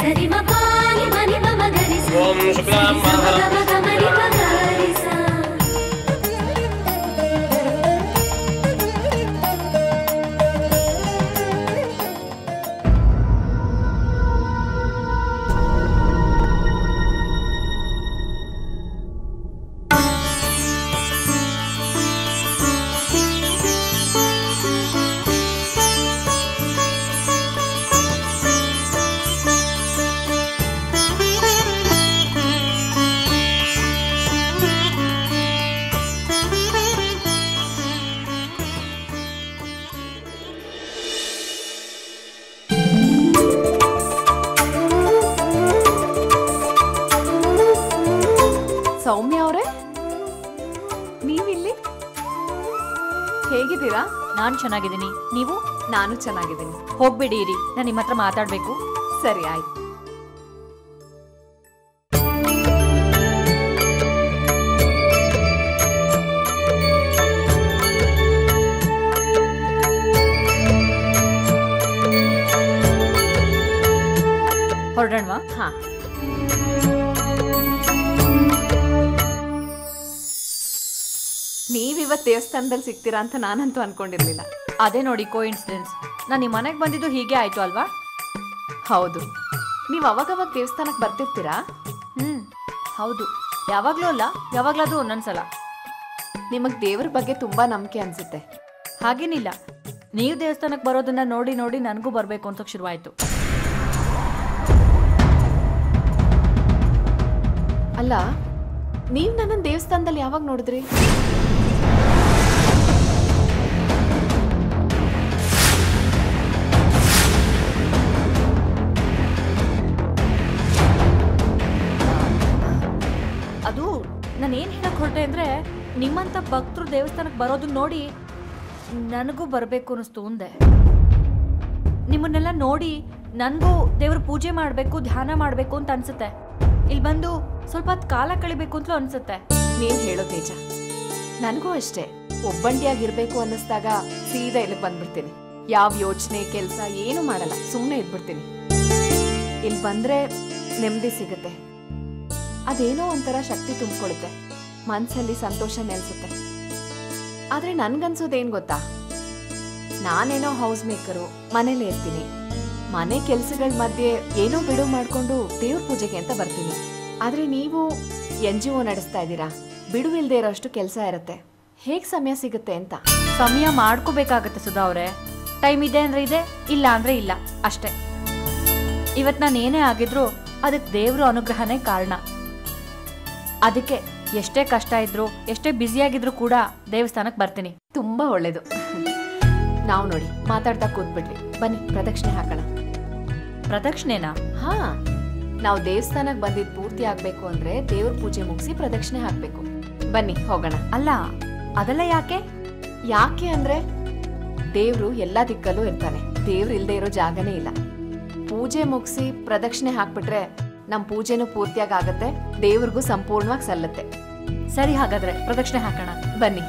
ಸರಿ ಮ ಪಾನಿ ಮನಿ ಮ ಮ ಗರಿ ಸ ಓಂ ಶುಕ್ಲಾಂ ಸ ಮ ಗ ವರದಂ ಮ ಗ ಮ ರಿ ಗ ಗರಿ ಸ ಸೌಮ್ಯ ಅವರೇ ನೀವಿಲ್ಲಿ ಹೇಗಿದ್ದೀರಾ ನಾನು ಚೆನ್ನಾಗಿದ್ದೀನಿ ನೀವು ನಾನು ಚೆನ್ನಾಗಿದ್ದೀನಿ ಹೋಗ್ಬಿಡಿ ಇರಿ ನಾನು ನಿಮ್ಮ ಹತ್ರ ಮಾತಾಡಬೇಕು ಸರಿ ಆಯ್ತು ಹೊರಡೋಣವಾ ಹಾ ನೀವಿವತ್ತು ದೇವಸ್ಥಾನದಲ್ಲಿ ಸಿಗ್ತೀರಾ ಅಂತ ನಾನಂತೂ ಅನ್ಕೊಂಡಿರ್ಲಿಲ್ಲ ಅದೇ ನೋಡಿ ಕೋ ಇನ್ಸಿಡೆನ್ಸ್ ನಾನು ನಿಮ್ಮ ಮನೆಗೆ ಬಂದಿದ್ದು ಹೀಗೆ ಆಯ್ತು ಅಲ್ವಾ ಹೌದು ನೀವು ಅವಾಗವಾಗ ದೇವಸ್ಥಾನಕ್ಕೆ ಬರ್ತಿರ್ತೀರಾ ಹ್ಮ್ ಹೌದು ಯಾವಾಗ್ಲೂ ಅಲ್ಲ ಯಾವಾಗ್ಲಾದ್ರೂ ಒಂದೊಂದ್ಸಲ ನಿಮಗೆ ದೇವ್ರ ಬಗ್ಗೆ ತುಂಬಾ ನಂಬಿಕೆ ಅನ್ಸುತ್ತೆ ಹಾಗೇನಿಲ್ಲ ನೀವು ದೇವಸ್ಥಾನಕ್ಕೆ ಬರೋದನ್ನ ನೋಡಿ ನೋಡಿ ನನಗೂ ಬರಬೇಕು ಅಂತ ಶುರುವಾಯ್ತು ಅಲ್ಲ ನೀವು ನನ್ನ ದೇವಸ್ಥಾನದಲ್ಲಿ ಯಾವಾಗ ನೋಡಿದ್ರಿ ಅದು ನಾನು ಏನು ಹೇಳಕ್ ಹೊರಟೆ ಅಂದರೆ ನಿಮ್ಮಂಥ ಭಕ್ತರು ದೇವಸ್ಥಾನಕ್ಕೆ ಬರೋದನ್ನ ನೋಡಿ ನನಗೂ ಬರಬೇಕು ಅನ್ನಿಸ್ತು ಅಂದೆ ನಿಮ್ಮನ್ನೆಲ್ಲ ನೋಡಿ ನನಗೂ ದೇವ್ರ ಪೂಜೆ ಮಾಡಬೇಕು ಧ್ಯಾನ ಮಾಡಬೇಕು ಅಂತ ಅನ್ಸುತ್ತೆ ಇಲ್ಲಿ ಬಂದು ಸ್ವಲ್ಪ ಹೊತ್ತು ಕಾಲ ಕಳಿಬೇಕು ಅಂತಲೂ ಅನ್ಸುತ್ತೆ ನೀವ್ ಹೇಳೋದ್ ನಿಜ ನನಗೂ ಅಷ್ಟೇ ಒಬ್ಬಂಟಿಯಾಗಿರ್ಬೇಕು ಅನ್ನಿಸ್ದಾಗ ಸೀದಾ ಇಲ್ಲಿ ಬಂದ್ಬಿಡ್ತೀನಿ ಯಾವ ಯೋಚನೆ ಕೆಲಸ ಏನು ಮಾಡಲ್ಲ ಸುಮ್ಮನೆ ಇದ್ಬಿಡ್ತೀನಿ ಇಲ್ಲಿ ಬಂದ್ರೆ ನೆಮ್ಮದಿ ಸಿಗುತ್ತೆ ಅದೇನೋ ಒಂಥರ ಶಕ್ತಿ ತುಂಬಿಕೊಳ್ಳುತ್ತೆ ಮನ್ಸಲ್ಲಿ ಸಂತೋಷ ನೆಲೆಸುತ್ತೆ ಆದ್ರೆ ನನ್ಗನ್ಸೋದೇನ್ ಗೊತ್ತಾ ನಾನೇನೋ ಹೌಸ್ ಮೇಕರು ಮನೇಲೇ ಇರ್ತೀನಿ ಮನೆ ಕೆಲ್ಸಗಳ ಮಧ್ಯೆ ಏನೋ ಬಿಡು ಮಾಡ್ಕೊಂಡು ದೇವ್ರ ಪೂಜೆಗೆ ಅಂತ ಬರ್ತೀನಿ ಆದ್ರೆ ನೀವು ಎನ್ ಜಿ ಒ ನಡೆಸ್ತಾ ಇದ್ದೀರಾ ಬಿಡುವಿಲ್ದೇ ಇರೋಷ್ಟು ಕೆಲಸ ಇರುತ್ತೆ ಹೇಗ್ ಸಮಯ ಸಿಗುತ್ತೆ ಅಂತ ಸಮಯ ಮಾಡ್ಕೋಬೇಕಾಗತ್ತೆ ಸುಧಾ ಅವರೇ ಟೈಮ್ ಇದೆ ಅಂದ್ರೆ ಇದೆ ಇಲ್ಲ ಅಂದ್ರೆ ಇಲ್ಲ ಅಷ್ಟೇ ಇವತ್ತು ನಾನು ಏನೇ ಆಗಿದ್ರು ಅದಕ್ಕೆ ದೇವ್ರ ಅನುಗ್ರಹನೇ ಕಾರಣ ಅದಕ್ಕೆ ಎಷ್ಟೇ ಕಷ್ಟ ಇದ್ರು ಎಷ್ಟೇ ಬ್ಯುಸಿಯಾಗಿದ್ರು ಕೂಡ ದೇವಸ್ಥಾನಕ್ಕೆ ಬರ್ತೀನಿ ತುಂಬಾ ಒಳ್ಳೇದು ನಾವು ನೋಡಿ ಮಾತಾಡ್ತಾ ಕೂತ್ಬಿಟ್ವಿ ಬನ್ನಿ ಪ್ರದಕ್ಷಿಣೆ ಹಾಕೋಣ ಪ್ರದಕ್ಷಿಣೆನಾ ಹಾ ನಾವು ದೇವಸ್ಥಾನಕ್ಕೆ ಬಂದಿದ್ ಪೂರ್ತಿ ಆಗ್ಬೇಕು ಅಂದ್ರೆ ದೇವ್ರ ಪೂಜೆ ಮುಗಿಸಿ ಪ್ರದಕ್ಷಿಣೆ ಹಾಕ್ಬೇಕು ಬನ್ನಿ ಹೋಗೋಣ ಅಲ್ಲ ಅದೆಲ್ಲ ಯಾಕೆ ಯಾಕೆ ಅಂದ್ರೆ ದೇವ್ರು ಎಲ್ಲಾ ದಿಕ್ಕಲ್ಲೂ ಇರ್ತಾನೆ ದೇವ್ರು ಇಲ್ದೇ ಇರೋ ಜಾಗನೇ ಇಲ್ಲ ಪೂಜೆ ಮುಗಿಸಿ ಪ್ರದಕ್ಷಿಣೆ ಹಾಕ್ಬಿಟ್ರೆ ನಮ್ ಪೂಜೆನೂ ಪೂರ್ತಿಯಾಗಿ ಆಗತ್ತೆ ದೇವ್ರಿಗೂ ಸಂಪೂರ್ಣವಾಗಿ ಸಲ್ಲತ್ತೆ ಸರಿ ಹಾಗಾದ್ರೆ ಪ್ರದಕ್ಷಿಣೆ ಹಾಕೋಣ ಬನ್ನಿ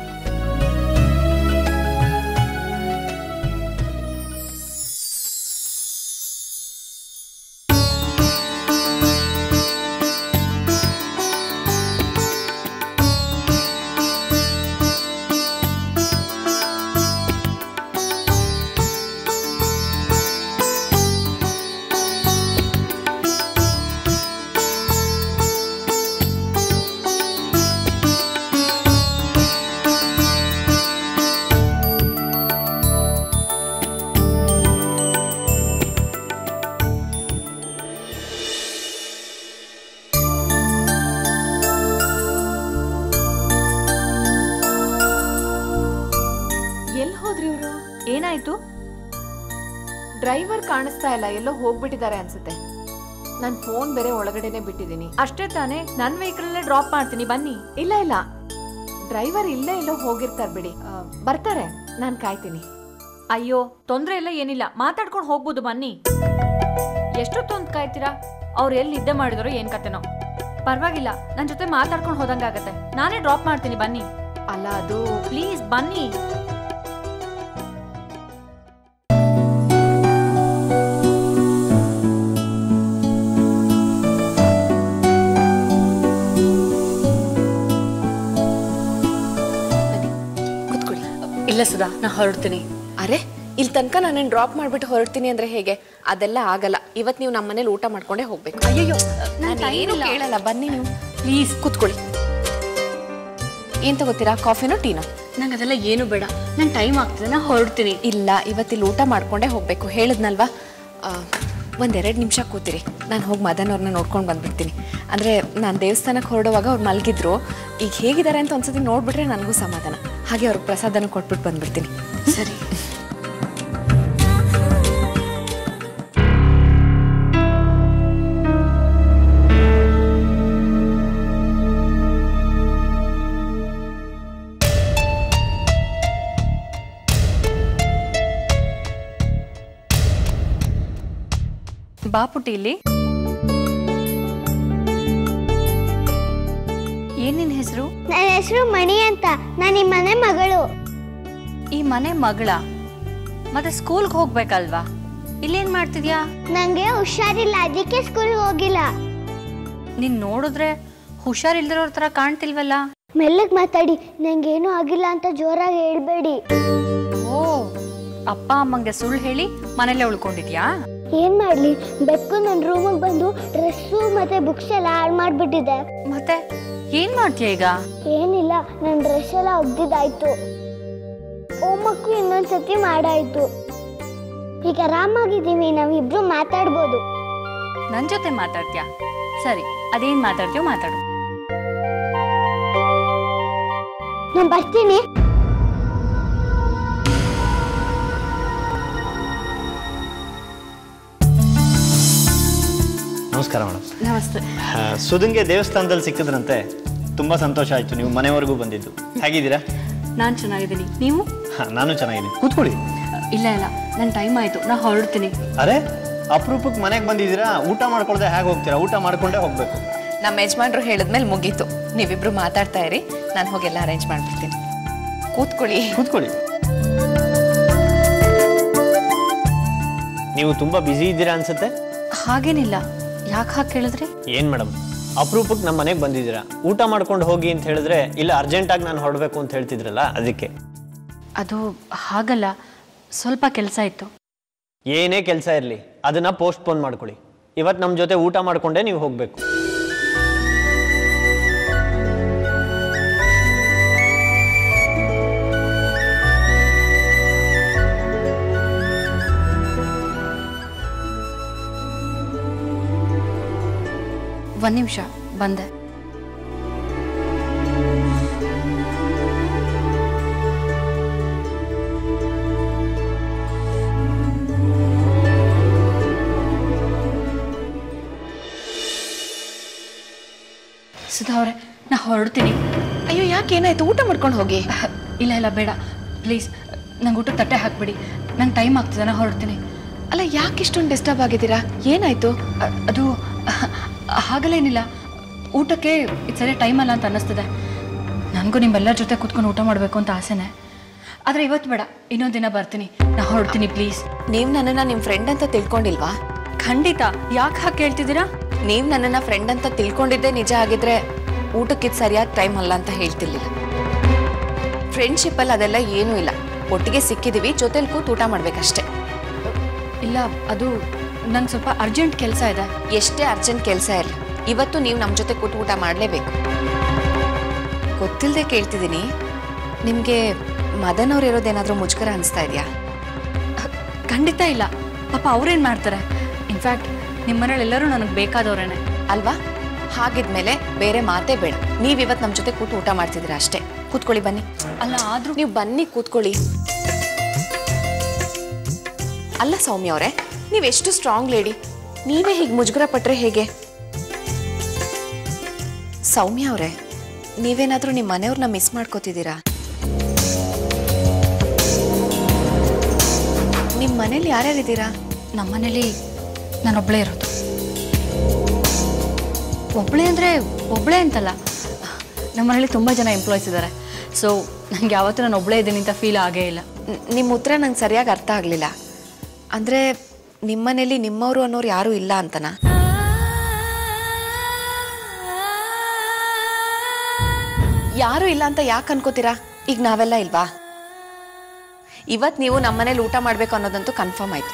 ಎಲ್ಲಿ ಹೋದ್ರಿ ಇವ್ರು ಏನಾಯ್ತು ಡ್ರೈವರ್ ಕಾಣಿಸ್ತಾ ಇಲ್ಲ ಎಲ್ಲೋ ಹೋಗ್ಬಿಟ್ಟಿದ್ದಾರೆ ಅನ್ಸುತ್ತೆ ನನ್ ಫೋನ್ ಬೇರೆ ಒಳಗಡೆನೆ ಬಿಟ್ಟಿದ್ದೀನಿ ಅಷ್ಟೇ ತಾನೇ ನನ್ನ ವೆಹಿಕಲ್ ಡ್ರಾಪ್ ಮಾಡ್ತೀನಿ ಬನ್ನಿ ಇಲ್ಲ ಇಲ್ಲ ಡ್ರೈವರ್ ಇಲ್ಲೇ ಎಲ್ಲೋ ಹೋಗಿರ್ತಾರ ಬಿಡಿ ಆ, ಬರ್ತಾರೆ ನಾನ್ ಕಾಯ್ತೀನಿ ಅಯ್ಯೋ ತೊಂದ್ರೆ ಇಲ್ಲ ಏನಿಲ್ಲ ಮಾತಾಡ್ಕೊಂಡು ಹೋಗ್ಬೋದು ಬನ್ನಿ ಎಷ್ಟೊತ್ತೊಂದು ಕಾಯ್ತೀರಾ ಅವ್ರು ಎಲ್ಲಿ ನಿದ್ದೆ ಮಾಡಿದಾರೋ ಏನ್ ಕತೆನೋ ಪರವಾಗಿಲ್ಲ ನನ್ನ ಜೊತೆ ಮಾತಾಡ್ಕೊಂಡು ಹೋದಂಗಾಗತ್ತೆ ನಾನೇ ಡ್ರಾಪ್ ಮಾಡ್ತೀನಿ ಬನ್ನಿ ಅಲ್ಲ ಅದು ಪ್ಲೀಸ್ ಬನ್ನಿ ಇಲ್ಲ ಸುಧಾ ನಾ ಹೊರಡ್ತೀನಿ ಅರೆ ಇಲ್ಲಿ ತನಕ ನಾನೇನು ಡ್ರಾಪ್ ಮಾಡ್ಬಿಟ್ಟು ಹೊರಡ್ತೀನಿ ಅಂದ್ರೆ ಹೇಗೆ ಅದೆಲ್ಲ ಆಗಲ್ಲ ಇವತ್ತು ನೀವು ನಮ್ಮ ಮನೇಲಿ ಊಟ ಮಾಡ್ಕೊಂಡೇ ಹೋಗ್ಬೇಕು ಅಯ್ಯಯ್ಯೋ ನಾನು ಏನು ಕೇಳಲ್ಲ ಬನ್ನಿ ನೀವು ಪ್ಲೀಸ್ ಕೂತ್ಕೊಳ್ಳಿ ಏನ್ ತಗೋತೀರಾ ಕಾಫಿನೋ ಟೀನೋ ನಂಗೆ ಅದೆಲ್ಲ ಏನು ಬೇಡ ನನ್ ಟೈಮ್ ಆಗ್ತದೆ ನಾ ಹೊರಡ್ತೀನಿ ಇಲ್ಲ ಇವತ್ತಿಲ್ಲಿ ಊಟ ಮಾಡ್ಕೊಂಡೇ ಹೋಗ್ಬೇಕು ಹೇಳಿದ್ನಲ್ವಾ ಆ, ಒಂದೆರಡು ನಿಮಿಷ ಕೂತಿರಿ ನಾನು ಹೋಗಿ ಮದನ್ ಅವ್ರನ್ನ ನೋಡ್ಕೊಂಡು ಬಂದ್ಬಿಡ್ತೀನಿ ಅಂದರೆ ನಾನು ದೇವಸ್ಥಾನಕ್ಕೆ ಹೊರಡುವಾಗ ಅವ್ರು ಮಲಗಿದ್ರು ಈಗ ಹೇಗಿದ್ದಾರೆ ಅಂತ ಒಂದ್ಸತಿ ನೋಡ್ಬಿಟ್ರೆ ನನಗೂ ಸಮಾಧಾನ ಹಾಗೆ ಅವ್ರಿಗೆ ಪ್ರಸಾದನ ಕೊಟ್ಬಿಟ್ಟು ಬಂದ್ಬಿಡ್ತೀನಿ ಸರಿ ಬಾ ಪುಟ್ಟಿ ಇಲ್ಲಿ ಏನ್ ನಿನ್ ಹೆಸರು ನನ್ನ ಹೆಸರು ಮಣಿ ಅಂತ ನಾನು ಈ ಮನೆ ಮಗಳು ಈ ಮನೆ ಮಗಳ ಮತ್ತೆ ಸ್ಕೂಲ್ಗೆ ಹೋಗ್ಬೇಕಲ್ವಾ ಇಲ್ಲೇನ್ ಮಾಡ್ತಿದ್ಯಾ ನಂಗೆ ಹುಷಾರಿಲ್ಲ ಅದಕ್ಕೆ ಸ್ಕೂಲ್ಗೆ ಹೋಗಿಲ್ಲ ನೀನ್ ನೋಡಿದ್ರೆ ಹುಷಾರಿಲ್ದಿರೋರ್ ತರ ಕಾಣ್ತಿಲ್ವಲ್ಲ ಮೆಲ್ಲಗ್ ಮಾತಾಡಿ ನಂಗೇನು ಆಗಿಲ್ಲ ಅಂತ ಜೋರಾಗಿ ಹೇಳ್ಬೇಡಿ ಓ ಅಪ್ಪ ಅಮ್ಮಂಗೆ ಸುಳ್ಳು ಹೇಳಿ ಮನೇಲೆ ಉಳ್ಕೊಂಡಿದ್ಯಾ ಏನ್ ಮಾಡ್ಲಿ ಬೆಕ್ಕು ನನ್ನ ರೂಮಿಗೆ ಬಂದು ಡ್ರೆಸ್ಸು ಮತ್ತೆ ಬುಕ್ಸ್ ಎಲ್ಲ ಹಾಳು ಮಾಡ್ಬಿಟ್ಟಿದೆ ಮತ್ತೆ ಏನ್ ಮಾಡ್ತೀಯ ಈಗ ಏನಿಲ್ಲ ನನ್ನ ಡ್ರೆಸ್ ಎಲ್ಲ ಒಗ್ದಿದ್ದಾಯ್ತು ಹೋಮಕ್ಕೂ ಇನ್ನೊಂದ್ಸತಿ ಮಾಡಾಯ್ತು ಈಗ ಆರಾಮಾಗಿದ್ದೀವಿ ನಾವಿಬ್ರು ಮಾತಾಡ್ಬೋದು ನನ್ ಜೊತೆ ಮಾತಾಡ್ತೀಯಾ ಸರಿ ಅದೇನ್ ಮಾತಾಡ್ತೀಯೋ ಮಾತಾಡು ನಾನು ಬರ್ತೀನಿ ನಮಸ್ಕಾರ ಮೇಡಮ್ ನಮಸ್ತೆ ಸುಧನ್ಗೆ ದೇವಸ್ಥಾನದಲ್ಲಿ ಸಿಕ್ಕಿದ್ರಂತೆ ತುಂಬ ಸಂತೋಷ ಆಯಿತು ನೀವು ಮನೆವರೆಗೂ ಬಂದಿದ್ದು ಹೇಗಿದ್ದೀರಾ ನಾನ್ ಚೆನ್ನಾಗಿದ್ದೀನಿ ನೀವು ಹಾ, ನಾನು ಚೆನ್ನಾಗಿದ್ದೀನಿ ಕೂತ್ಕೊಳ್ಳಿ ಇಲ್ಲ ಇಲ್ಲ ನನ್ ಟೈಮ್ ಆಯ್ತು ನಾ ಹೊರಡ್ತೀನಿ ಅರೆ ಅಪರೂಪಕ್ಕೆ ಮನೆಗೆ ಬಂದಿದ್ದೀರಾ ಊಟ ಮಾಡ್ಕೊಳ್ದೆ ಹೇಗೆ ಹೋಗ್ತೀರಾ ಊಟ ಮಾಡ್ಕೊಂಡೇ ಹೋಗ್ಬೇಕು ನಮ್ಮ ಯಜಮಾನ್ರು ಹೇಳಿದ್ಮೇಲೆ ಮುಗೀತು ನೀವಿಬ್ರು ಮಾತಾಡ್ತಾ ಇರಿ ನಾನು ಹೋಗೆಲ್ಲ ಅರೇಂಜ್ ಮಾಡ್ಬಿಡ್ತೀನಿ ಕೂತ್ಕೊಳ್ಳಿ ಕೂತ್ಕೊಳ್ಳಿ ನೀವು ತುಂಬ ಬ್ಯುಸಿ ಇದ್ದೀರಾ ಅನ್ಸುತ್ತೆ ಹಾಗೇನಿಲ್ಲ ಯಾಕೆ ಹಾಗೆ ಕೇಳಿದ್ರಿ ಏನು ಮೇಡಮ್ ಅಪರೂಪಕ್ಕೆ ನಮ್ಮ ಮನೆಗೆ ಬಂದಿದ್ದೀರಾ ಊಟ ಮಾಡ್ಕೊಂಡು ಹೋಗಿ ಅಂತ ಹೇಳಿದ್ರೆ ಇಲ್ಲ ಅರ್ಜೆಂಟಾಗಿ ನಾನು ಹೊರಡಬೇಕು ಅಂತ ಹೇಳ್ತಿದ್ರಲ್ಲ ಅದಕ್ಕೆ ಅದು ಹಾಗಲ್ಲ ಸ್ವಲ್ಪ ಕೆಲಸ ಇತ್ತು ಏನೇ ಕೆಲಸ ಇರಲಿ ಅದನ್ನ ಪೋಸ್ಟ್ಪೋನ್ ಮಾಡ್ಕೊಳ್ಳಿ ಇವತ್ತು ನಮ್ಮ ಜೊತೆ ಊಟ ಮಾಡ್ಕೊಂಡೇ ನೀವು ಹೋಗಬೇಕು ಒಂದ್ ನಿಮಿಷ ಬಂದೆ ಸುಧಾ ಅವ್ರೆ ನಾ ಹೊರಡ್ತೀನಿ ಅಯ್ಯೋ ಯಾಕೆ ಏನಾಯ್ತು ಊಟ ಮಾಡ್ಕೊಂಡು ಹೋಗಿ ಇಲ್ಲ ಇಲ್ಲ ಬೇಡ ಪ್ಲೀಸ್ ನಂಗೆ ಊಟ ತಟ್ಟೆ ಹಾಕ್ಬಿಡಿ ನಂಗೆ ಟೈಮ್ ಆಗ್ತದೆ ನಾ ಹೊರಡ್ತೀನಿ ಅಲ್ಲ ಯಾಕೆ ಇಷ್ಟೊಂದು ಡಿಸ್ಟರ್ಬ್ ಆಗಿದ್ದೀರಾ ಏನಾಯ್ತು ಅ- ಅದು ಹಾಗಲೇನಿಲ್ಲ ಊಟಕ್ಕೆ ಇದು ಸರಿ ಟೈಮ್ ಅಲ್ಲ ಅಂತ ಅನ್ನಿಸ್ತದೆ ನನಗೂ ನಿಮ್ಮೆಲ್ಲರ ಜೊತೆ ಕೂತ್ಕೊಂಡು ಊಟ ಮಾಡಬೇಕು ಅಂತ ಆಸೆನೆ ಆದರೆ ಇವತ್ತು ಬೇಡ ಇನ್ನೊಂದು ದಿನ ಬರ್ತೀನಿ ನಾ ಹೊರಡ್ತೀನಿ ಪ್ಲೀಸ್ ನೀವು ನನ್ನನ್ನ ನಿಮ್ಮ ಫ್ರೆಂಡ್ ಅಂತ ತಿಳ್ಕೊಂಡಿಲ್ವಾ ಖಂಡಿತ ಯಾಕೆ ಹಾಗೆ ಕೇಳ್ತಿದ್ದೀರಾ ನೀವು ನನ್ನನ್ನ ಫ್ರೆಂಡ್ ಅಂತ ತಿಳ್ಕೊಂಡಿದ್ದೇ ನಿಜ ಆಗಿದ್ರೆ ಊಟಕ್ಕಿದ್ ಸರಿಯಾದ ಟೈಮ್ ಅಲ್ಲ ಅಂತ ಹೇಳ್ತಿರ್ಲಿಲ್ಲ ಫ್ರೆಂಡ್ಶಿಪ್ಪಲ್ಲಿ ಅದೆಲ್ಲ ಏನೂ ಇಲ್ಲ ಒಟ್ಟಿಗೆ ಸಿಕ್ಕಿದೀವಿ ಜೊತೆಲಿ ಕೂತು ಊಟ ಮಾಡ್ಬೇಕಷ್ಟೇ ಇಲ್ಲ ಅದು ನಂಗೆ ಸ್ವಲ್ಪ ಅರ್ಜೆಂಟ್ ಕೆಲಸ ಇದೆ ಎಷ್ಟೇ ಅರ್ಜೆಂಟ್ ಕೆಲಸ ಇರಲಿ ಇವತ್ತು ನೀವು ನಮ್ಮ ಜೊತೆ ಕೂತು ಊಟ ಮಾಡಲೇಬೇಕು ಗೊತ್ತಿಲ್ಲದೆ ಕೇಳ್ತಿದ್ದೀನಿ ನಿಮಗೆ ಮದನ್ ಅವ್ರು ಇರೋದೇನಾದರೂ ಮುಜುಗರ ಅನಿಸ್ತಾ ಇದೆಯಾ ಖಂಡಿತ ಇಲ್ಲ ಪಾಪ ಅವ್ರೇನು ಮಾಡ್ತಾರೆ ಇನ್ಫ್ಯಾಕ್ಟ್ ನಿಮ್ಮ ಮನೇಲಿ ಎಲ್ಲರೂ ನನಗೆ ಬೇಕಾದವ್ರೇನೆ ಅಲ್ವಾ ಹಾಗಿದ್ಮೇಲೆ ಬೇರೆ ಮಾತೇ ಬೇಡ ನೀವು ಇವತ್ತು ನಮ್ಮ ಜೊತೆ ಕೂತು ಊಟ ಮಾಡ್ತಿದ್ದೀರಾ ಅಷ್ಟೇ ಕೂತ್ಕೊಳ್ಳಿ ಬನ್ನಿ ಅಲ್ಲ ಆದರೂ ನೀವು ಬನ್ನಿ ಕೂತ್ಕೊಳ್ಳಿ ಅಲ್ಲ ಸೌಮ್ಯ ಅವರೇ ನೀವೆಷ್ಟು ಸ್ಟ್ರಾಂಗ್ ಲೇಡಿ ನೀವೇ ಹೀಗೆ ಮುಜುಗರ ಪಟ್ರೆ ಹೇಗೆ ಸೌಮ್ಯ ಅವರೇ ನೀವೇನಾದರೂ ನಿಮ್ಮ ಮನೆಯವ್ರನ್ನ ಮಿಸ್ ಮಾಡ್ಕೋತಿದ್ದೀರಾ ನಿಮ್ಮ ಮನೇಲಿ ಯಾರ್ಯಾರಿದ್ದೀರಾ ನಮ್ಮ ಮನೇಲಿ ನಾನೊಬ್ಬಳೇ ಇರೋದು ಒಬ್ಬಳೇ ಅಂದರೆ ಒಬ್ಬಳೇ ಅಂತಲ್ಲ ನಮ್ಮ ಮನೇಲಿ ತುಂಬ ಜನ ಎಂಪ್ಲಾಯ್ಸ್ ಇದ್ದಾರೆ ಸೊ ನನಗೆ ಯಾವತ್ತೂ ನಾನು ಒಬ್ಬಳೇ ಇದ್ದೀನಿ ಅಂತ ಫೀಲ್ ಆಗೇ ಇಲ್ಲ ನ್- ನಿಮ್ಮ ಉತ್ತರ ನಂಗೆ ಸರಿಯಾಗಿ ಅರ್ಥ ಆಗಲಿಲ್ಲ ಅಂದರೆ ನಿಮ್ಮನೇಲಿ ನಿಮ್ಮವರು ಅನ್ನೋರು ಯಾರೂ ಇಲ್ಲ ಅಂತನಾ ಯಾರು ಇಲ್ಲ ಅಂತ ಯಾಕೆ ಅನ್ಕೋತೀರಾ ಈಗ ನಾವೆಲ್ಲ ಇಲ್ವಾ ಇವತ್ತು ನೀವು ನಮ್ಮನೇಲಿ ಊಟ ಮಾಡಬೇಕು ಅನ್ನೋದಂತೂ ಕನ್ಫರ್ಮ್ ಆಯ್ತು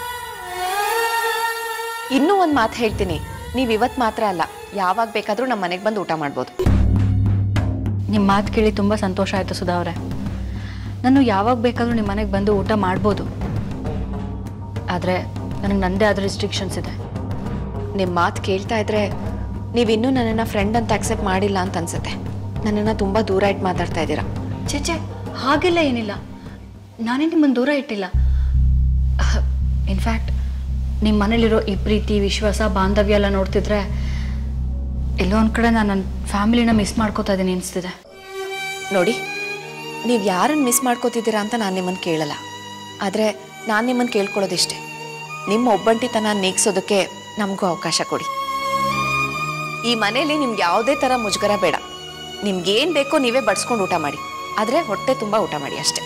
ಇನ್ನೂ ಒಂದು ಮಾತು ಹೇಳ್ತೀನಿ ನೀವು ಇವತ್ತು ಮಾತ್ರ ಅಲ್ಲ ಯಾವಾಗ ಬೇಕಾದರೂ ನಮ್ಮ ಮನೆಗೆ ಬಂದು ಊಟ ಮಾಡ್ಬೋದು ನಿಮ್ಮ ಮಾತು ಕೇಳಿ ತುಂಬ ಸಂತೋಷ ಆಯಿತು ಸುಧಾ ಅವರೇ ನಾನು ಯಾವಾಗ ಬೇಕಾದರೂ ನಿಮ್ಮ ಮನೆಗೆ ಬಂದು ಊಟ ಮಾಡ್ಬೋದು ಆದರೆ ನನಗೆ ನನ್ನದೇ ಆದ ರಿಸ್ಟ್ರಿಕ್ಷನ್ಸ್ ಇದೆ ನಿಮ್ಮ ಮಾತು ಕೇಳ್ತಾ ಇದ್ರೆ ನೀವಿನ್ನೂ ನನ್ನನ್ನು ಫ್ರೆಂಡ್ ಅಂತ ಅಕ್ಸೆಪ್ಟ್ ಮಾಡಿಲ್ಲ ಅಂತ ಅನ್ಸುತ್ತೆ ನನ್ನನ್ನು ತುಂಬ ದೂರ ಇಟ್ಟು ಮಾತಾಡ್ತಾ ಇದ್ದೀರಾ ಚೇಚೆ ಹಾಗೆಲ್ಲ ಏನಿಲ್ಲ ನಾನೇ ನಿಮ್ಮನ್ನು ದೂರ ಇಟ್ಟಿಲ್ಲ ಇನ್ಫ್ಯಾಕ್ಟ್ ನಿಮ್ಮ ಮನೇಲಿರೋ ಈ ಪ್ರೀತಿ ವಿಶ್ವಾಸ ಬಾಂಧವ್ಯ ಎಲ್ಲ ನೋಡ್ತಿದ್ರೆ ಎಲ್ಲೋ ಒಂದು ಕಡೆ ನಾನು ನನ್ನ ಫ್ಯಾಮಿಲಿನ ಮಿಸ್ ಮಾಡ್ಕೋತಾ ಇದ್ದೀನಿ ಅನಿಸ್ತಿದೆ ನೋಡಿ ನೀವು ಯಾರನ್ನು ಮಿಸ್ ಮಾಡ್ಕೋತಿದ್ದೀರಾ ಅಂತ ನಾನು ನಿಮ್ಮನ್ನು ಕೇಳಲ್ಲ ಆದರೆ ನಾನು ನಿಮ್ಮನ್ನು ಕೇಳ್ಕೊಳ್ಳೋದಿಷ್ಟೇ ನಿಮ್ಮ ಒಬ್ಬಂಟಿತನ ನೀಗ್ಸೋದಕ್ಕೆ ನಮಗೂ ಅವಕಾಶ ಕೊಡಿ ಈ ಮನೇಲಿ ನಿಮ್ಗೆ ಯಾವುದೇ ಥರ ಮುಜುಗರ ಬೇಡ ನಿಮ್ಗೇನು ಬೇಕೋ ನೀವೇ ಬಡ್ಸ್ಕೊಂಡು ಊಟ ಮಾಡಿ ಆದರೆ ಹೊಟ್ಟೆ ತುಂಬ ಊಟ ಮಾಡಿ ಅಷ್ಟೇ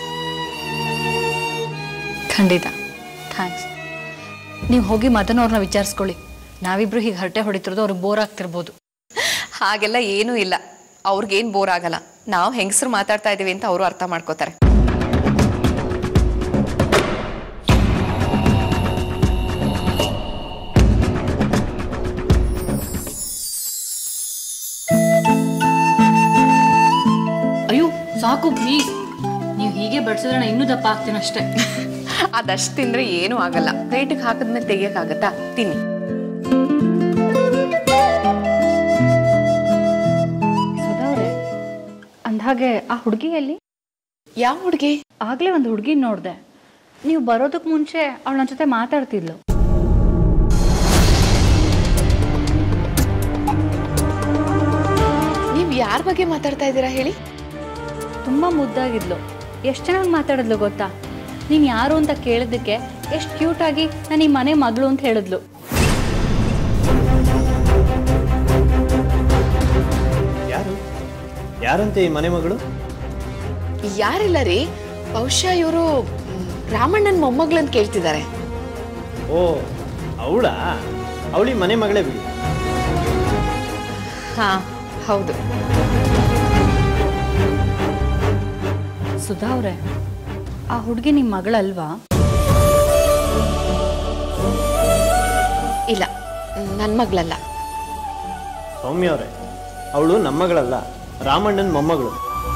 ಖಂಡಿತ ಥ್ಯಾಂಕ್ಸ್ ನೀವು ಹೋಗಿ ಮದನ್ ಅವ್ರನ್ನ ವಿಚಾರಿಸ್ಕೊಳ್ಳಿ ನಾವಿಬ್ರು ಹೀಗೆ ಹರಟೆ ಹೊಡಿತಿರೋದು ಅವ್ರಿಗೆ ಬೋರ್ ಆಗ್ತಿರ್ಬೋದು ಹಾಗೆಲ್ಲ ಏನೂ ಇಲ್ಲ ಅವ್ರಿಗೇನು ಬೋರ್ ಆಗಲ್ಲ ನಾವು ಹೆಂಗಸರು ಮಾತಾಡ್ತಾ ಇದ್ದೀವಿ ಅಂತ ಅವರು ಅರ್ಥ ಮಾಡ್ಕೋತಾರೆ ಅಯ್ಯೋ ಸಾಕು ಪ್ಲೀಸ್ ನೀವು ಹೀಗೆ ಬಡಿಸಿದ್ರೆ ನಾನು ಇನ್ನೂ ದಪ್ಪ ಆಗ್ತೀನಿ ಅಷ್ಟೇ ಅದಷ್ಟು ತಿಂದ್ರೆ ಏನೂ ಆಗಲ್ಲ ಪ್ಲೇಟಿಗೆ ಹಾಕಿದ್ಮೇಲೆ ತೆಗಿಯೋಕ್ಕಾಗತ್ತಾ ತಿನ್ನಿ ಸುಧಾವ್ರೆ ಅಂದ್ಹಾಗೆ ಆ ಹುಡುಗಿಯಲ್ಲಿ ಯಾವ ಹುಡುಗಿ ಆಗಲೇ ಒಂದು ಹುಡುಗಿ ನೋಡಿದೆ ನೀವು ಬರೋದಕ್ಕೆ ಮುಂಚೆ ಅವಳು ನನ್ನ ಜೊತೆ ಮಾತಾಡ್ತಿದ್ಲು ನೀವು ಯಾರ ಬಗ್ಗೆ ಮಾತಾಡ್ತಾ ಇದ್ದೀರಾ ಹೇಳಿ ತುಂಬ ಮುದ್ದಾಗಿದ್ಲು ಎಷ್ಟು ಚೆನ್ನಾಗಿ ಮಾತಾಡಿದ್ಲು ಗೊತ್ತಾ ನೀನು ಯಾರು ಅಂತ ಕೇಳಿದ್ದಕ್ಕೆ ಎಷ್ಟು ಕ್ಯೂಟಾಗಿ ನಾನು ಈ ಮನೆ ಮಗಳು ಅಂತ ಹೇಳಿದ್ಲು ಯಾರು ಯಾರಂತೆ ಈ ಮನೆ ಮಗಳು ಯಾರಿಲ್ಲ ರೀ ಬಹುಶಃ ಇವರು ರಾಮಣ್ಣನ ಮೊಮ್ಮಗಳಂತ ಕೇಳ್ತಿದ್ದಾರೆ ಓ ಅವಳಾ ಅವಳಿ ಮನೆ ಮಗಳೇ ಬಿಡಿ ಹಾ ಹೌದು ಸುಧಾ ಅವರೇ ಆ ಹುಡುಗಿ ನಿಮ್ಮ ಮಗಳಲ್ವಾ ಇಲ್ಲ ನನ್ನ ಮಗಳಲ್ಲ ಸೌಮ್ಯ ಅವರೇ ಅವಳು ನಮ್ಮ ಮಗಳಲ್ಲ ರಾಮಣ್ಣನ ಮೊಮ್ಮಗಳು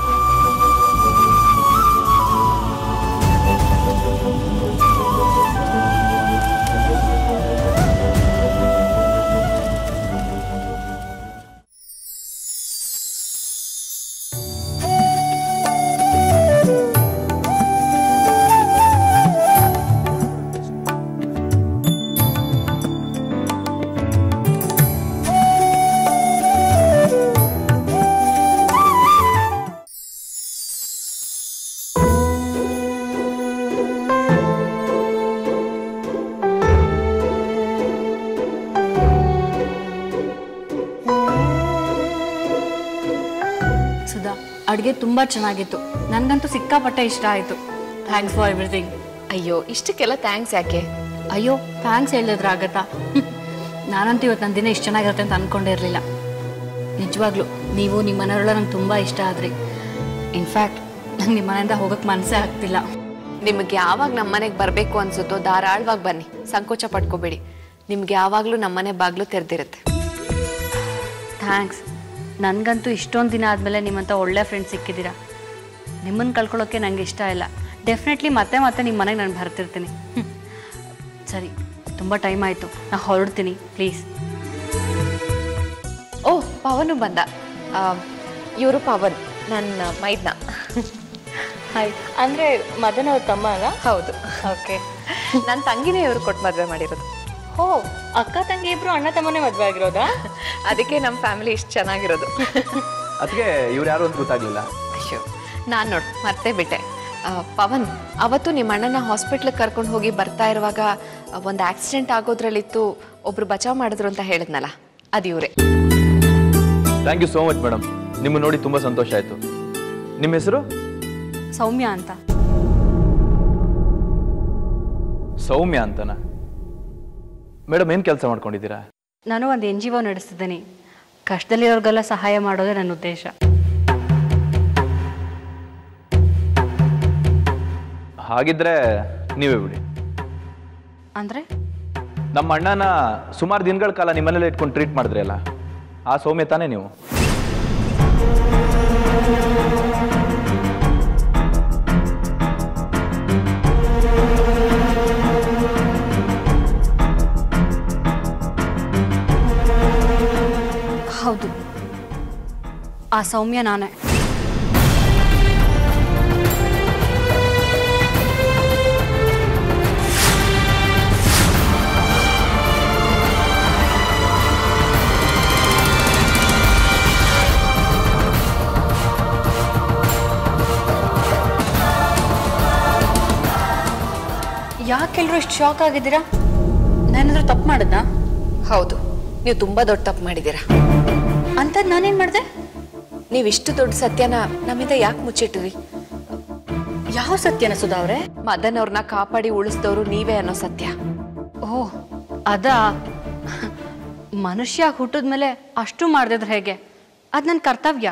ಸುಧಾ ಅಡುಗೆ ತುಂಬ ಚೆನ್ನಾಗಿತ್ತು ನನಗಂತೂ ಸಿಕ್ಕಾಪಟ್ಟೆ ಇಷ್ಟ ಆಯಿತು ಥ್ಯಾಂಕ್ಸ್ ಫಾರ್ ಎವ್ರಿಥಿಂಗ್ ಅಯ್ಯೋ ಇಷ್ಟಕ್ಕೆಲ್ಲ ಥ್ಯಾಂಕ್ಸ್ ಯಾಕೆ ಅಯ್ಯೋ ಥ್ಯಾಂಕ್ಸ್ ಹೇಳಿದ್ರೆ ಆಗತ್ತಾ ನಾನಂತೂ ಇವತ್ತು ನನ್ನ ದಿನ ಇಷ್ಟು ಚೆನ್ನಾಗಿರುತ್ತೆ ಅಂತ ಅಂದ್ಕೊಂಡಿರಲಿಲ್ಲ ನಿಜವಾಗ್ಲೂ ನೀವು ನಿಮ್ಮ ಮನೆಯವರೆಲ್ಲ ನಂಗೆ ತುಂಬ ಇಷ್ಟ ಆದ್ರಿ ಇನ್ಫ್ಯಾಕ್ಟ್ ನಂಗೆ ನಿಮ್ಮ ಮನೆಯಿಂದ ಹೋಗೋಕ್ಕೆ ಮನಸ್ಸೇ ಆಗ್ತಿಲ್ಲ ನಿಮಗೆ ಯಾವಾಗ ನಮ್ಮ ಮನೆಗೆ ಬರಬೇಕು ಅನ್ಸುತ್ತೋ ಧಾರಾಳವಾಗಿ ಬನ್ನಿ ಸಂಕೋಚ ಪಡ್ಕೋಬೇಡಿ ನಿಮ್ಗೆ ಯಾವಾಗಲೂ ನಮ್ಮನೆ ಬಾಗಿಲು ತೆರೆದಿರುತ್ತೆ ಥ್ಯಾಂಕ್ಸ್ ನನಗಂತೂ ಇಷ್ಟೊಂದು ದಿನ ಆದಮೇಲೆ ನಿಮ್ಮಂಥ ಒಳ್ಳೆ ಫ್ರೆಂಡ್ ಸಿಕ್ಕಿದ್ದೀರಾ ನಿಮ್ಮನ್ನು ಕಳ್ಕೊಳ್ಳೋಕ್ಕೆ ನಂಗೆ ಇಷ್ಟ ಇಲ್ಲ ಡೆಫಿನೆಟ್ಲಿ ಮತ್ತೆ ಮತ್ತೆ ನಿಮ್ಮ ಮನೆಗೆ ನಾನು ಬರ್ತಿರ್ತೀನಿ ಹ್ಮ್. ಸರಿ ತುಂಬ ಟೈಮ್ ಆಯಿತು ನಾನು ಹೊರಡ್ತೀನಿ ಪ್ಲೀಸ್ ಓ ಪವನು ಬಂದ ಇವರು ಪವನ್ ನನ್ನ ಮೈದ್ನ ಹಾಯ್ ಅಂದರೆ ಮದನ್ ಅವ್ರ ತಮ್ಮ ಅಲ್ಲ ಹೌದು ಓಕೆ ನನ್ನ ತಂಗಿನೇ ಇವರು ಕೊಟ್ಟು ಮದುವೆ ಮಾಡಿರೋದು ಓ ಅಕ್ಕ ತಂಗಿ ಇಬ್ರು ಅಣ್ಣ ತಮ್ಮನೇ ಮದುವೆ ಆಗಿರೋದಾ ಅದಕ್ಕೆ ನಮ್ಮ ಫ್ಯಾಮಿಲಿ ಇಷ್ಟು ಚೆನ್ನಾಗಿರೋದು ಅದಕ್ಕೆ ಇವ್ರು ಯಾರು ಅಂತ ಗೊತ್ತಾಗ್ಲಿಲ್ಲ ಅಯ್ಯೋ ನಾನು ನೋಡು ಮರ್ತೇ ಬಿಟ್ಟೆ ಆ, ಪವನ್ ಅವತ್ತು ನಿಮ್ಮ ಅಣ್ಣನ ಹಾಸ್ಪಿಟ್ಲಿಗೆ ಕರ್ಕೊಂಡು ಹೋಗಿ ಬರ್ತಾ ಇರುವಾಗ ಒಂದು ಆಕ್ಸಿಡೆಂಟ್ ಆಗೋದ್ರಲ್ಲಿತ್ತು ಒಬ್ರು ಬಚಾವ್ ಮಾಡಿದ್ರು ಅಂತ ಹೇಳಿದ್ನಲ್ಲ ಅದು ಇವರೇ thank you so much madam ನಿಮ್ಮ ನೋಡಿ ತುಂಬ ಸಂತೋಷ ಆಯಿತು ನಿಮ್ಮ ಹೆಸರು ಸೌಮ್ಯ ಅಂತ ಸೌಮ್ಯ ಅಂತನಾ ಮೇಡಮ್ ಏನು ಕೆಲಸ ಮಾಡ್ಕೊಂಡಿದ್ದೀರಾ ನಾನು ಒಂದು ಎನ್ ಜಿ ಒ ನಡೆಸ್ತಿದ್ದೀನಿ ಕಷ್ಟದಲ್ಲಿರೋರಿಗೆಲ್ಲ ಸಹಾಯ ಮಾಡೋದೇ ನನ್ನ ಉದ್ದೇಶ ಹಾಗಿದ್ರೆ ನೀವೇ ಬಿಡಿ ಅಂದರೆ ನಮ್ಮ ಅಣ್ಣನ ಸುಮಾರು ದಿನಗಳ ಕಾಲ ನಿಮ್ಮನೇಲೆ ಇಟ್ಕೊಂಡು ಟ್ರೀಟ್ ಮಾಡಿದ್ರಿ ಅಲ್ಲ ಆ ಸೌಮ್ಯ ತಾನೇ ನೀವು ಹೌದು ಆ ಸೌಮ್ಯ ನಾನೇ ಯಾಕೆಲ್ರು ಇಷ್ಟು ಶಾಕ್ ಆಗಿದ್ದೀರಾ ನಾನೇನಾದ್ರೂ ತಪ್ಪು ಮಾಡಿದ್ನಾ ಹೌದು ನೀವು ತುಂಬಾ ದೊಡ್ಡ ತಪ್ಪು ಮಾಡಿದ್ದೀರಾ ಅಂಥದ್ದು ನಾನೇನು ಮಾಡಿದೆ ನೀವು ಇಷ್ಟು ದೊಡ್ಡ ಸತ್ಯನ ನಮ್ಮಿಂದ ಯಾಕೆ ಮುಚ್ಚಿಟ್ರಿ ಯಾವ ಸತ್ಯನ ಸುಧಾ ಅವ್ರೆ ಮದನ್ ಅವ್ರನ್ನ ಕಾಪಾಡಿ ಉಳಿಸಿದವರು ನೀವೇ ಅನ್ನೋ ಸತ್ಯ ಓಹ್ ಅದಾ ಮನುಷ್ಯ ಹುಟ್ಟಿದ್ಮೇಲೆ ಅಷ್ಟು ಮಾಡ್ದಿದ್ರೆ ಹೇಗೆ ಅದು ನನ್ನ ಕರ್ತವ್ಯ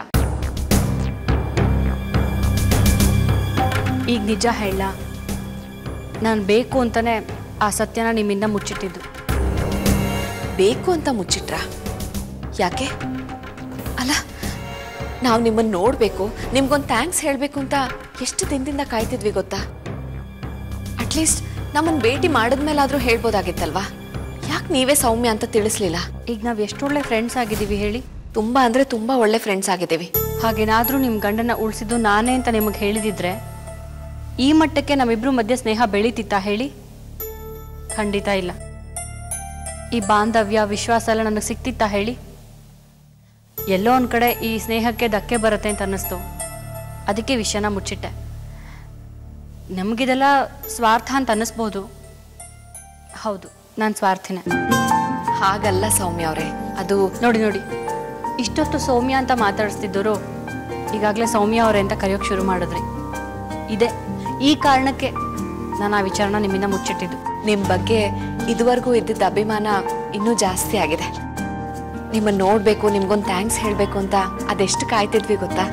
ಈಗ ನಿಜ ಹೇಳ ನಾನು ಬೇಕು ಅಂತಾನೆ ಆ ಸತ್ಯನ ನಿಮ್ಮಿಂದ ಮುಚ್ಚಿಟ್ಟಿದ್ದು ಬೇಕು ಅಂತ ಮುಚ್ಚಿಟ್ರ ಯಾಕೆ ಅಲ್ಲ ನಾವು ನಿಮ್ಮನ್ನ ನೋಡಬೇಕು ನಿಮ್ಗೊಂದು ಥ್ಯಾಂಕ್ಸ್ ಹೇಳಬೇಕು ಅಂತ ಎಷ್ಟು ದಿನದಿಂದ ಕಾಯ್ತಿದ್ವಿ ಗೊತ್ತಾ ಅಟ್ಲೀಸ್ಟ್ ನಮ್ಮನ್ನ ಭೇಟಿ ಮಾಡಿದ್ಮೇಲಾದ್ರೂ ಹೇಳ್ಬೋದಾಗಿತ್ತಲ್ವಾ ಯಾಕೆ ನೀವೇ ಸೌಮ್ಯ ಅಂತ ತಿಳಿಸ್ಲಿಲ್ಲ ಈಗ ನಾವು ಎಷ್ಟು ಒಳ್ಳೆ ಫ್ರೆಂಡ್ಸ್ ಆಗಿದ್ದೀವಿ ಹೇಳಿ ತುಂಬಾ ಅಂದ್ರೆ ತುಂಬಾ ಒಳ್ಳೆ ಫ್ರೆಂಡ್ಸ್ ಆಗಿದ್ದೀವಿ ಹಾಗೇನಾದರೂ ನಿಮ್ಮ ಗಂಡನ ಉಳಿಸಿದ್ದು ನಾನೇ ಅಂತ ನಿಮಗೆ ಹೇಳಿದಿದ್ರೆ ಈ ಮಟ್ಟಕ್ಕೆ ನಮ್ಮಿಬ್ರು ಮಧ್ಯೆ ಸ್ನೇಹ ಬೆಳೀತಿತ್ತಾ ಹೇಳಿ ಖಂಡಿತ ಇಲ್ಲ ಈ ಬಾಂಧವ್ಯ ವಿಶ್ವಾಸ ಎಲ್ಲ ನನಗೆ ಸಿಕ್ತಿತ್ತಾ ಹೇಳಿ ಎಲ್ಲೋ ಒಂದು ಕಡೆ ಈ ಸ್ನೇಹಕ್ಕೆ ಧಕ್ಕೆ ಬರುತ್ತೆ ಅಂತ ಅನ್ನಿಸ್ತು ಅದಕ್ಕೆ ವಿಷಯನ ಮುಚ್ಚಿಟ್ಟೆ ನಮಗಿದೆಲ್ಲ ಸ್ವಾರ್ಥ ಅಂತ ಅನ್ನಿಸ್ಬೋದು ಹೌದು ನಾನು ಸ್ವಾರ್ಥಿನೇ ಹಾಗಲ್ಲ ಸೌಮ್ಯ ಅವರೇ ಅದು ನೋಡಿ ನೋಡಿ ಇಷ್ಟೊತ್ತು ಸೌಮ್ಯ ಅಂತ ಮಾತಾಡಿಸ್ತಿದ್ದರು ಈಗಾಗಲೇ ಸೌಮ್ಯ ಅವರೇ ಅಂತ ಕರೆಯೋಕೆ ಶುರು ಮಾಡಿದ್ರಿ ಇದೆ ಈ ಕಾರಣಕ್ಕೆ ನಾನು ಆ ವಿಚಾರನ ನಿಮ್ಮಿಂದ ಮುಚ್ಚಿಟ್ಟಿದ್ದು ನಿಮ್ ಬಗ್ಗೆ ಇದುವರೆಗೂ ಇದ್ದಿದ್ದ ಅಭಿಮಾನ ಇನ್ನೂ ಜಾಸ್ತಿ ಆಗಿದೆ ನಿಮ್ಮನ್ನ ನೋಡ್ಬೇಕು ನಿಮ್ಗೊಂದು ಥ್ಯಾಂಕ್ಸ್ ಹೇಳ್ಬೇಕು ಅಂತ ಅದೆಷ್ಟು ಕಾಯ್ತಿದ್ವಿ ಗೊತ್ತಾ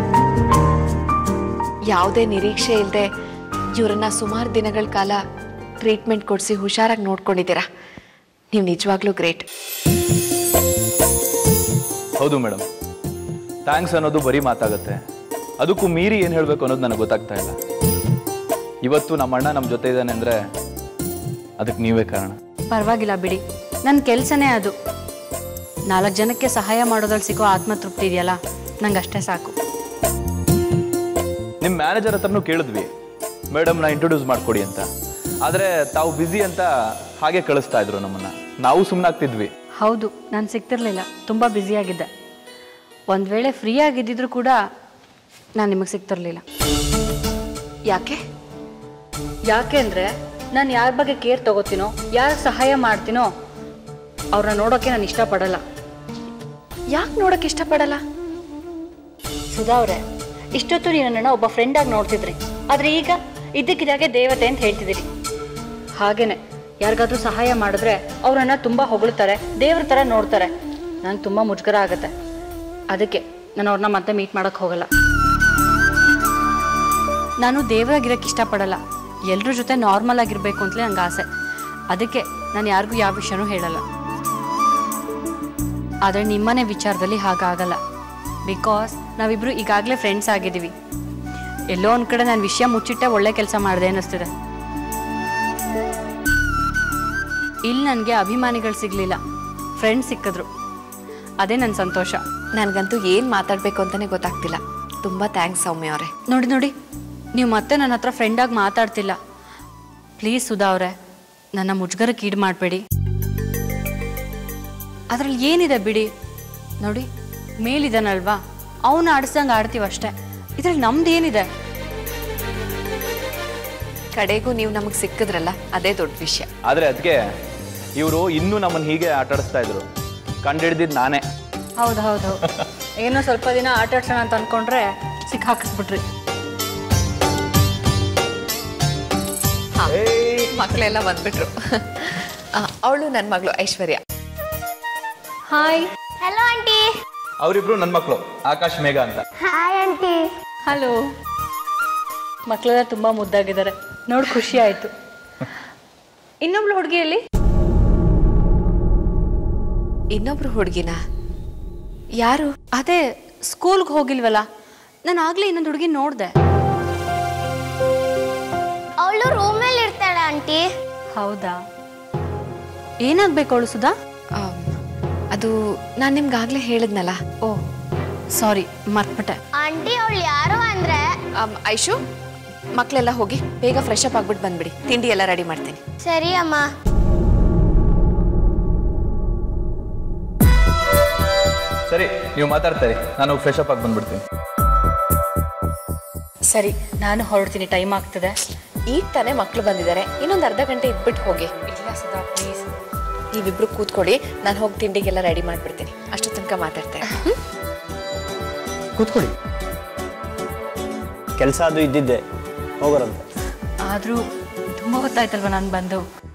ಯಾವುದೇ ನಿರೀಕ್ಷೆ ಇಲ್ಲದೆ ಇವರನ್ನ ಸುಮಾರು ದಿನಗಳ ಕಾಲ ಟ್ರೀಟ್ಮೆಂಟ್ ಕೊಡಿಸಿ ಹುಷಾರಾಗಿ ನೋಡ್ಕೊಂಡಿದ್ದೀರಾ ನೀವು ನಿಜವಾಗ್ಲೂ ಗ್ರೇಟ್ ಹೌದು ಮೇಡಮ್ ಥ್ಯಾಂಕ್ಸ್ ಅನ್ನೋದು ಬರೀ ಮಾತಾಗುತ್ತೆ ಅದಕ್ಕೂ ಮೀರಿ ಏನು ಹೇಳಬೇಕು ಅನ್ನೋದು ನನಗೆ ಗೊತ್ತಾಗ್ತಾ ಇಲ್ಲ ಇವತ್ತು ನಮ್ಮ ಅಣ್ಣ ನಮ್ಮ ಜೊತೆ ಇದ್ದಾನೆ ಅಂದರೆ ಅದಕ್ಕೆ ನೀವೇ ಕಾರಣ ಪರವಾಗಿಲ್ಲ ಬಿಡಿ ನನ್ನ ಕೆಲಸನೇ ಅದು ನಾಲ್ಕು ಜನಕ್ಕೆ ಸಹಾಯ ಮಾಡೋದ್ರಲ್ಲಿ ಸಿಗೋ ಆತ್ಮತೃಪ್ತಿ ಇದೆಯಲ್ಲ ನಂಗೆ ಅಷ್ಟೇ ಸಾಕು ನಿಮ್ಮ ಮ್ಯಾನೇಜರ್ ಹತ್ರನೂ ಕೇಳಿದ್ವಿ ಮೇಡಮ್ನ ಇಂಟ್ರೊಡ್ಯೂಸ್ ಮಾಡಿಕೊಡಿ ಅಂತ ಆದರೆ ತಾವು ಬ್ಯುಸಿ ಅಂತ ಹಾಗೆ ಕಳಿಸ್ತಾ ಇದ್ರು ನಮ್ಮನ್ನ ನಾವು ಸುಮ್ಮನಾಗ್ತಿದ್ವಿ ಹೌದು ನಾನು ಸಿಗ್ತಿರ್ಲಿಲ್ಲ ತುಂಬ ಬ್ಯುಸಿಯಾಗಿದ್ದೆ ಒಂದು ವೇಳೆ ಫ್ರೀ ಆಗಿದ್ದಿದ್ರು ಕೂಡ ನಾನು ನಿಮಗೆ ಸಿಗ್ತಿರ್ಲಿಲ್ಲ ಯಾಕೆ ಯಾಕೆಂದ್ರೆ ನಾನು ಯಾರ ಬಗ್ಗೆ ಕೇರ್ ತಗೋತೀನೋ ಯಾರ ಸಹಾಯ ಮಾಡ್ತೀನೋ ಅವ್ರನ್ನ ನೋಡೋಕೆ ನಾನು ಇಷ್ಟಪಡಲ್ಲ ಯಾಕೆ ನೋಡಕ್ ಇಷ್ಟಪಡಲ್ಲ ಸುಧಾ ಅವ್ರೆ ಇಷ್ಟೊತ್ತು ನೀವು ನನ್ನನ್ನು ಒಬ್ಬ ಫ್ರೆಂಡ್ ಆಗಿ ನೋಡ್ತಿದ್ರಿ ಆದ್ರೆ ಈಗ ಇದ್ದಕ್ಕಿದ್ದಾಗೆ ದೇವತೆ ಅಂತ ಹೇಳ್ತಿದ್ದೀರಿ ಹಾಗೇನೆ ಯಾರಿಗಾದ್ರೂ ಸಹಾಯ ಮಾಡಿದ್ರೆ ಅವ್ರನ್ನ ತುಂಬಾ ಹೊಗಳ್ತಾರೆ ದೇವ್ರ ಥರ ನೋಡ್ತಾರೆ ನಂಗೆ ತುಂಬಾ ಮುಜುಗರ ಆಗುತ್ತೆ ಅದಕ್ಕೆ ನಾನು ಅವ್ರನ್ನ ಮತ್ತೆ ಮೀಟ್ ಮಾಡಕ್ ಹೋಗಲ್ಲ ನಾನು ದೇವರಾಗಿರಕ್ಕೆ ಇಷ್ಟಪಡಲ್ಲ ಎಲ್ಲರ ಜೊತೆ ನಾರ್ಮಲ್ ಆಗಿರ್ಬೇಕು ಅಂತಲೇ ನಂಗೆ ಆಸೆ ಅದಕ್ಕೆ ನಾನು ಯಾರಿಗೂ ಯಾವ ವಿಷಯನೂ ಹೇಳಲ್ಲ ಆದರೆ ನಿಮ್ಮನೆ ವಿಚಾರದಲ್ಲಿ ಹಾಗಾಗಲ್ಲ ಬಿಕಾಸ್ ನಾವಿಬ್ರು ಈಗಾಗಲೇ ಫ್ರೆಂಡ್ಸ್ ಆಗಿದ್ದೀವಿ ಎಲ್ಲೋ ಒಂದು ಕಡೆ ನಾನು ವಿಷಯ ಮುಚ್ಚಿಟ್ಟೆ ಒಳ್ಳೆ ಕೆಲಸ ಮಾಡಿದೆ ಅನ್ನಿಸ್ತಿದೆ ಇಲ್ಲಿ ನನಗೆ ಅಭಿಮಾನಿಗಳು ಸಿಗಲಿಲ್ಲ ಫ್ರೆಂಡ್ಸ್ ಸಿಕ್ಕಿದ್ರು ಅದೇ ನನ್ನ ಸಂತೋಷ ನನಗಂತೂ ಏನು ಮಾತಾಡಬೇಕು ಅಂತಾನೆ ಗೊತ್ತಾಗ್ತಿಲ್ಲ ತುಂಬ ಥ್ಯಾಂಕ್ಸ್ ಸೌಮ್ಯ ಅವರೇ ನೋಡಿ ನೋಡಿ ನೀವು ಮತ್ತೆ ನನ್ನ ಹತ್ರ ಫ್ರೆಂಡಾಗಿ ಮಾತಾಡ್ತಿಲ್ಲ ಪ್ಲೀಸ್ ಸುಧಾ ಅವರೇ ನನ್ನ ಮುಜುಗರಕ್ಕೆ ಈಡು ಮಾಡಬೇಡಿ ಅದರಲ್ಲಿ ಏನಿದೆ ಬಿಡಿ ನೋಡಿ ಮೇಲಿದ್ದಾನಲ್ವಾ ಅವನು ಆಡಿಸ್ದಂಗೆ ಆಡ್ತೀವಿ ಅಷ್ಟೇ ಇದ್ರಲ್ಲಿ ನಮ್ದು ಏನಿದೆ ಕಡೆಗೂ ನೀವು ನಮಗೆ ಸಿಕ್ಕಿದ್ರಲ್ಲ ಅದೇ ದೊಡ್ಡ ವಿಷಯ ಆದರೆ ಅದಕ್ಕೆ ಇವರು ಇನ್ನೂ ನಮ್ಮನ್ನು ಹೀಗೆ ಆಟಾಡಿಸ್ತಾ ಇದ್ರು ಕಂಡಿಡ್ದಿದ್ದು ನಾನೇ ಹೌದು ಹೌದು ಏನೋ ಸ್ವಲ್ಪ ದಿನ ಆಟ ಆಡ್ಸೋಣ ಅಂತ ಅನ್ಕೊಂಡ್ರೆ ಸಿಕ್ಕಾಕಿಸ್ಬಿಟ್ರಿ ಮಕ್ಕಳೆಲ್ಲ ಬಂದ್ಬಿಟ್ರು ಅವಳು ನನ್ನ ಮಗಳು ಐಶ್ವರ್ಯ ಹಾಯ್ ಹಲೋ ಆಂಟಿ ಅವರಿಬ್ರು ನನ್ನ ಮಕ್ಕಳು ಆಕಾಶ್ ಮೇಘ ಅಂತ ಹಾಯ್ ಆಂಟಿ ಹಲೋ ಮಕ್ಕಳೆಲ್ಲ ತುಂಬ ಮುದ್ದಾಗಿದ್ದಾರೆ ನೋಡಿ ಖುಷಿ ಆಯ್ತು ಇನ್ನೊಬ್ಳು ಹುಡುಗಿಯಲ್ಲಿ ಇನ್ನೊಬ್ರು ಹುಡುಗಿನ ಯಾರು ಅದೇ ಸ್ಕೂಲ್ಗೆ ಹೋಗಿಲ್ವಲ್ಲ ನಾನು ಆಗ್ಲೇ ಇನ್ನೊಂದು ಹುಡುಗಿ ನೋಡಿದೆ ಅವಳು ರೂಮಲ್ಲಿ ಇರ್ತಾಳೆ ಆಂಟಿ ಹೌದಾ ಏನಾಗ್ಬೇಕು ಅವಳು ಸುಧಾ ಆಮ್, ಅದು ನಾನು ನಿಮ್ಗಾಗ್ಲೇ ಹೇಳಿದ್ನಲ್ಲ ಓ ಸಾರಿ ಮರ್ತ್ಬಿಟ್ಟೆ ಆಂಟಿ ಅವಳು ಯಾರು ಅಂದ್ರೆ ಆಮ್, ಐಶು ಮಕ್ಕಳೆಲ್ಲ ಹೋಗಿ ಬೇಗ ಫ್ರೆಶ್ ಅಪ್ ಆಗ್ಬಿಟ್ಟು ಬಂದ್ಬಿಡಿ ತಿಂಡಿ ಎಲ್ಲ ರೆಡಿ ಮಾಡ್ತೀನಿ ಸರಿ ಅಮ್ಮ ಸರಿ ನೀವು ಮಾತಾಡ್ತಾರೆ ನಾನು ಫ್ರೆಶ್ ಅಪ್ ಆಗಿ ಬಂದ್ಬಿಡ್ತೀನಿ ಸರಿ ನಾನು ಹೊರಡ್ತೀನಿ ಟೈಮ್ ಆಗ್ತದೆ ಈಗ ತಾನೇ ಮಕ್ಕಳು ಬಂದಿದ್ದಾರೆ ಇನ್ನೊಂದು ಅರ್ಧ ಗಂಟೆ ಇದ್ಬಿಟ್ಟು ಹೋಗಿ ಇಲ್ಲ ಸುಧಾ ಪ್ಲೀಸ್ ನೀವಿಬ್ರು ಕೂತ್ಕೊಳ್ಳಿ ನಾನು ಹೋಗಿ ತಿಂಡಿಗೆಲ್ಲ ರೆಡಿ ಮಾಡ್ಬಿಡ್ತೀನಿ ಅಷ್ಟು ತನಕ ಮಾತಾಡ್ತೇನೆ ಕೂತ್ಕೊಳ್ಳಿ ಕೆಲಸ ಅದು ಇದ್ದಿದ್ದೆ ಹೋಗೋರಂತೆ ಆದರೂ ತುಂಬ ಹೊತ್ತಾಯ್ತಲ್ವ ನಾನು ಬಂದು